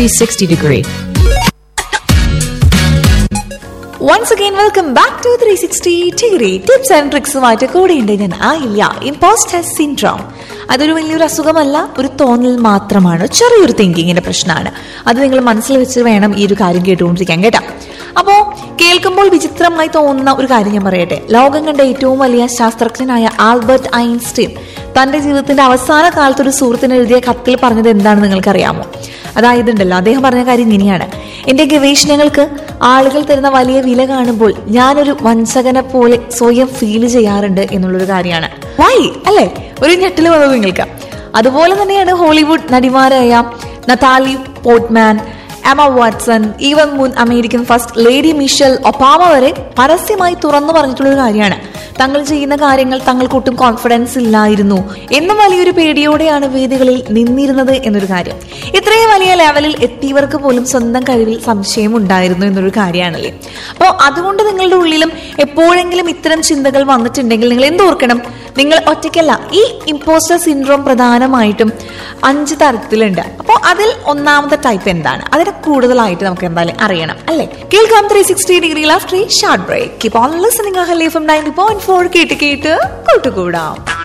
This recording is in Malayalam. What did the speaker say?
360 degree. Once again welcome back to three sixty degree tips and ട്രിക്സുമായിട്ട് കൂടെയുണ്ട് ഞാൻ ആയില്ല ഇമ്പോസ്റ്റർ സിൻഡ്രോം അതൊരു വലിയൊരു അസുഖമല്ല ഒരു തോന്നൽ മാത്രമാണ് ചെറിയൊരു തിങ്കിങ്ങിന്റെ പ്രശ്നമാണ് അത് നിങ്ങൾ മനസ്സിൽ വെച്ച് വേണം ഈ ഒരു കാര്യം കേട്ടുകൊണ്ടിരിക്കാൻ കേട്ടോ അപ്പോ കേൾക്കുമ്പോൾ വിചിത്രമായി തോന്നുന്ന ഒരു കാര്യം ഞാൻ പറയട്ടെ ലോകം കണ്ട ഏറ്റവും വലിയ ശാസ്ത്രജ്ഞനായ ആൽബർട്ട് ഐൻസ്റ്റീൻ തന്റെ ജീവിതത്തിന്റെ അവസാന കാലത്ത് ഒരു സുഹൃത്തിന് എഴുതിയ കത്തിൽ പറഞ്ഞത് എന്താണെന്ന് നിങ്ങൾക്കറിയാമോ അതായത് ഉണ്ടല്ലോ അദ്ദേഹം പറഞ്ഞ കാര്യം ഇങ്ങനെയാണ് എന്റെ ഗവേഷണങ്ങൾക്ക് ആളുകൾ തരുന്ന വലിയ വില കാണുമ്പോൾ ഞാനൊരു വഞ്ചകനെ പോലെ സ്വയം ഫീൽ ചെയ്യാറുണ്ട് എന്നുള്ളൊരു കാര്യമാണ് വൈ അല്ലേ ഒരു ഞെട്ടിൽ വന്നത് നിങ്ങൾക്ക് അതുപോലെ തന്നെയാണ് ഹോളിവുഡ് നടിമാരായ Natalie Portman Emma Watson even മുൻ American first lady Michelle Obama വരെ പരസ്യമായി തുറന്നു പറഞ്ഞിട്ടുള്ള ഒരു കാര്യമാണ് തങ്ങൾ ചെയ്യുന്ന കാര്യങ്ങൾ തങ്ങൾക്കൊട്ടും കോൺഫിഡൻസ് ഇല്ലായിരുന്നു എന്നും വലിയൊരു പേടിയോടെയാണ് വേദികളിൽ നിന്നിരുന്നത് എന്നൊരു കാര്യം ഇത്രയും വലിയ ലെവലിൽ എത്തിയവർക്ക് പോലും സ്വന്തം കഴിവിൽ സംശയം ഉണ്ടായിരുന്നു എന്നൊരു കാര്യമാണല്ലേ അപ്പോൾ അതുകൊണ്ട് നിങ്ങളുടെ ഉള്ളിലും എപ്പോഴെങ്കിലും ഇത്തരം ചിന്തകൾ വന്നിട്ടുണ്ടെങ്കിൽ നിങ്ങൾ എന്തോർക്കണം നിങ്ങൾ ഒറ്റയ്ക്കല്ല ഈ ഇമ്പോസ്റ്റർ സിൻഡ്രോം പ്രധാനമായിട്ടും അഞ്ച് തരത്തിലുണ്ട് അപ്പോൾ അതിൽ ഒന്നാമത്തെ ടൈപ്പ് എന്താണ് അതിനെ കൂടുതലായിട്ട് നമുക്ക് എന്തായാലും അറിയണം അല്ലേ കേൾക്കാം three sixty degree laughter short break keep on listening ഹലി ഫ്രം നയൻറ്റി പോയിന്റ് ഫോർ കേട്ട് കേട്ട് കൂട്ടുകൂടാം